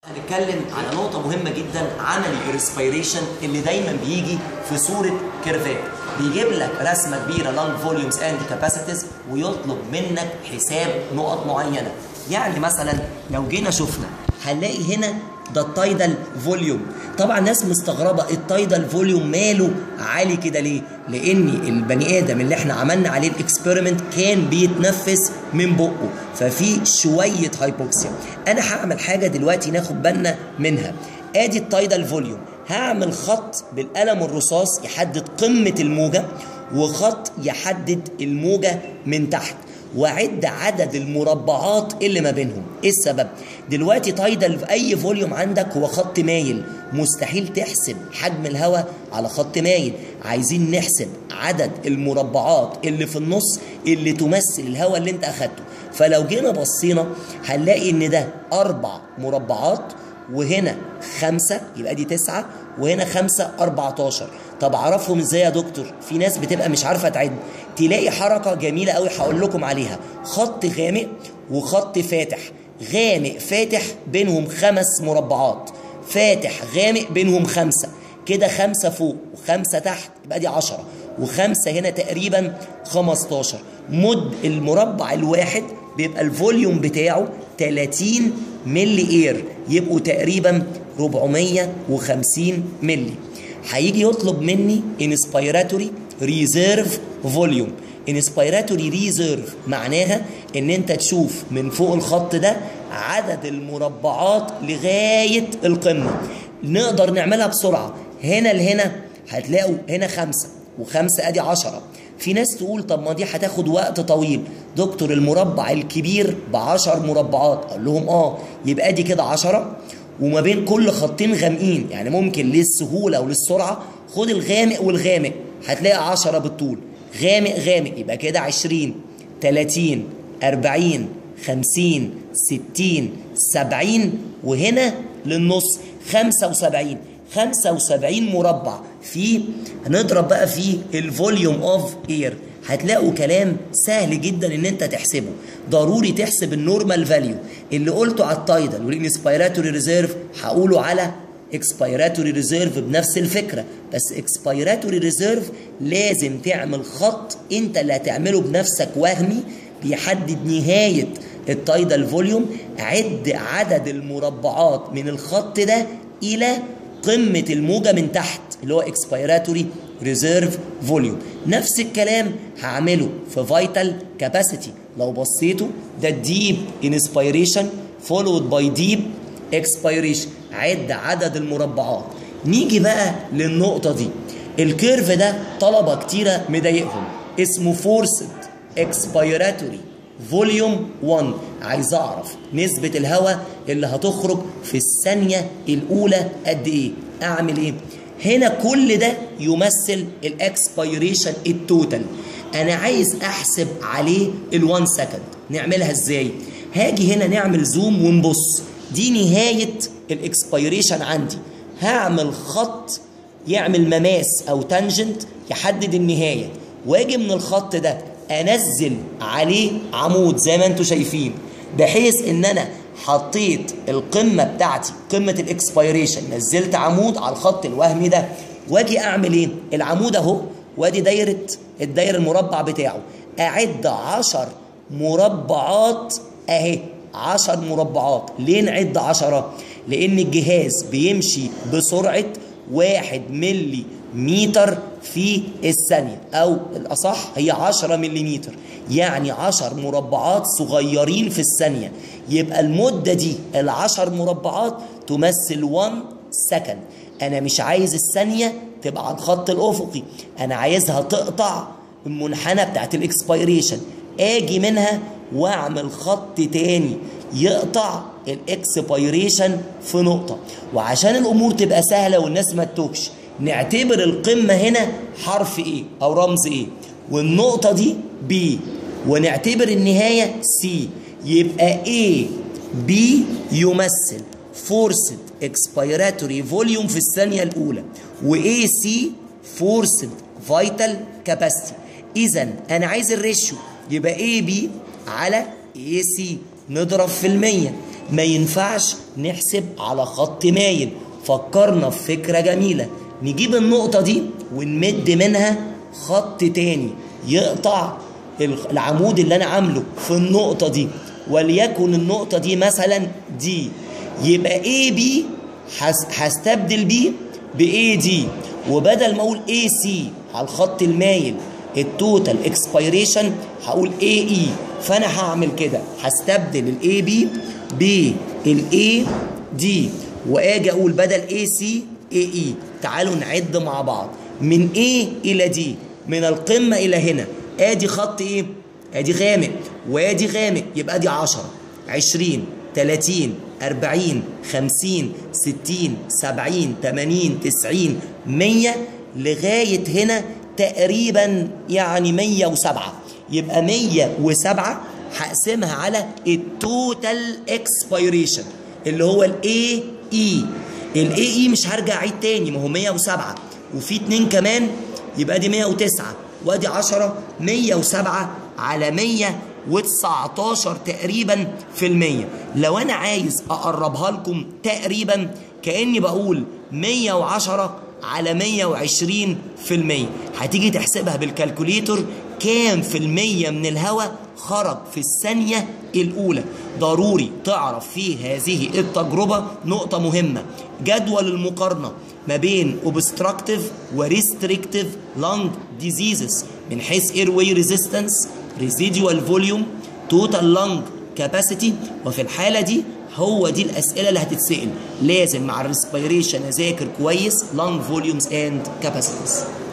هنتكلم على نقطة مهمة جدا عمل الريسبيريشن اللي دايما بيجي في صورة كيرفات بيجيب لك رسمة كبيرة لانج فوليومز اند كاباسيتيز ويطلب منك حساب نقط معينة يعني مثلا لو جينا شفنا هنلاقي هنا ده التايدال فوليوم طبعا ناس مستغربه التايدال فوليوم ماله عالي كده ليه لان البني ادم اللي احنا عملنا عليه الاكسبيرمنت كان بيتنفس من بقه ففي شويه هايبوكسيا انا هعمل حاجه دلوقتي ناخد بالنا منها ادي التايدال فوليوم هعمل خط بالقلم الرصاص يحدد قمه الموجه وخط يحدد الموجه من تحت وعد عدد المربعات اللي ما بينهم ايه السبب دلوقتي تايدال في اي فوليوم عندك هو خط مايل مستحيل تحسب حجم الهواء على خط مايل عايزين نحسب عدد المربعات اللي في النص اللي تمثل الهواء اللي انت اخدته فلو جينا بصينا هنلاقي ان ده اربع مربعات وهنا خمسة يبقى دي تسعة وهنا خمسة أربعتاشر طب أعرفهم إزاي يا دكتور في ناس بتبقى مش عارفة تعد تلاقي حركة جميلة قوي هقول لكم عليها خط غامق وخط فاتح غامق فاتح بينهم خمس مربعات فاتح غامق بينهم خمسة كده خمسة فوق وخمسة تحت يبقى دي عشرة وخمسة هنا تقريبا خمستاشر مد المربع الواحد بيبقى الفوليوم بتاعه 30 ملي اير يبقوا تقريبا 450 ملي هيجي يطلب مني انسبيراتوري ريزيرف فوليوم انسبيراتوري ريزيرف معناها ان انت تشوف من فوق الخط ده عدد المربعات لغايه القمه نقدر نعملها بسرعه هنا لهنا هتلاقوا هنا خمسه وخمسه ادي عشرة في ناس تقول طب ما دي هتاخد وقت طويل دكتور المربع الكبير بعشر مربعات اقول لهم اه يبقى دي كده عشرة وما بين كل خطين غامقين يعني ممكن للسهولة وللسرعة خد الغامق والغامق هتلاقي عشرة بالطول غامق غامق يبقى كده عشرين تلاتين أربعين خمسين ستين سبعين وهنا للنص خمسة وسبعين 75 مربع في هنضرب بقى في الفوليوم اوف اير هتلاقوا كلام سهل جدا ان انت تحسبه ضروري تحسب النورمال فاليو اللي قلته على التايدال والانسبيراتوري ريزيرف هقوله على اكسبيراتوري ريزيرف بنفس الفكره بس اكسبيراتوري ريزيرف لازم تعمل خط انت اللي هتعمله بنفسك وهمي بيحدد نهايه التايدال فوليوم عد عدد المربعات من الخط ده الى قمة الموجة من تحت اللي هو اكسبيراتوري ريزيرف فوليوم نفس الكلام هعمله في فيتال كاباسيتي لو بصيتوا ده الديب انسبيريشن فولود باي ديب اكسبيريشن عد عدد المربعات نيجي بقى للنقطة دي الكيرف ده طلبة كتيرة مضايقهم اسمه فورسد اكسبيراتوري فوليوم 1 عايز اعرف نسبة الهواء اللي هتخرج في الثانية الأولى قد إيه؟ أعمل إيه؟ هنا كل ده يمثل الاكسبيريشن التوتال أنا عايز أحسب عليه ال1 سكند نعملها إزاي؟ هاجي هنا نعمل زوم ونبص دي نهاية الاكسبيريشن عندي هعمل خط يعمل مماس أو تانجنت يحدد النهاية واجي من الخط ده انزل عليه عمود زي ما انتم شايفين بحيث ان انا حطيت القمه بتاعتي قمه الاكسبيريشن نزلت عمود على الخط الوهمي ده واجي اعمل ايه العمود اهو وادي دايره الدايره المربع بتاعه اعد عشر مربعات اهي عشر مربعات ليه نعد عشرة لان الجهاز بيمشي بسرعه واحد ملي متر في الثانية أو الأصح هي 10 ملم يعني 10 مربعات صغيرين في الثانية يبقى المدة دي العشر مربعات تمثل 1 سكند أنا مش عايز الثانية تبقى على الخط الأفقي أنا عايزها تقطع المنحنى بتاعت الإكسبيريشن آجي منها وأعمل خط تاني يقطع الاكسبيريشن في نقطة وعشان الأمور تبقى سهلة والناس ما تتوهش نعتبر القمة هنا حرف ايه او رمز ايه والنقطة دي بي ونعتبر النهاية سي يبقى A B يمثل فورسد اكسبيراتوري فوليوم في الثانية الأولى و AC فورسد فيتال كاباسيتي إذا أنا عايز الريشيو يبقى AB على AC نضرب في المية ما ينفعش نحسب على خط مايل فكرنا في فكرة جميلة نجيب النقطة دي ونمد منها خط تاني يقطع العمود اللي أنا عامله في النقطة دي وليكن النقطة دي مثلا دي يبقى اي بي هستبدل بيه باي دي وبدل ما اقول اي سي على الخط المايل التوتال اكسبيريشن هقول اي اي فانا هعمل كده هستبدل الاي بي بالاي دي واجي اقول بدل اي سي اي اي تعالوا نعد مع بعض من ايه الى دي من القمه الى هنا ادي خط ايه ادي غامق وادي غامق يبقى دي 10 20 30 40 50 60 70 80 90 100 لغايه هنا تقريبا يعني 107 يبقى 107 هقسمها على التوتال اكسبيريشن اللي هو الاي اي الاي اي مش هرجع اعيد تاني ما هو 107 وفي اتنين كمان يبقى دي 109 وادي 10 107 على 119 تقريبا في المية لو انا عايز اقربها لكم تقريبا كاني بقول 110 على 120 في المية هتيجي تحسبها بالكالكوليتر كام في المية من الهواء خرج في الثانية الأولى ضروري تعرف في هذه التجربة نقطة مهمة جدول المقارنة ما بين obstructive و restrictive lung diseases من حيث airway resistance residual volume total lung capacity وفي الحالة دي هو دي الأسئلة اللي هتتسأل لازم مع الريسبيريشن أذاكر كويس lung volumes and capacities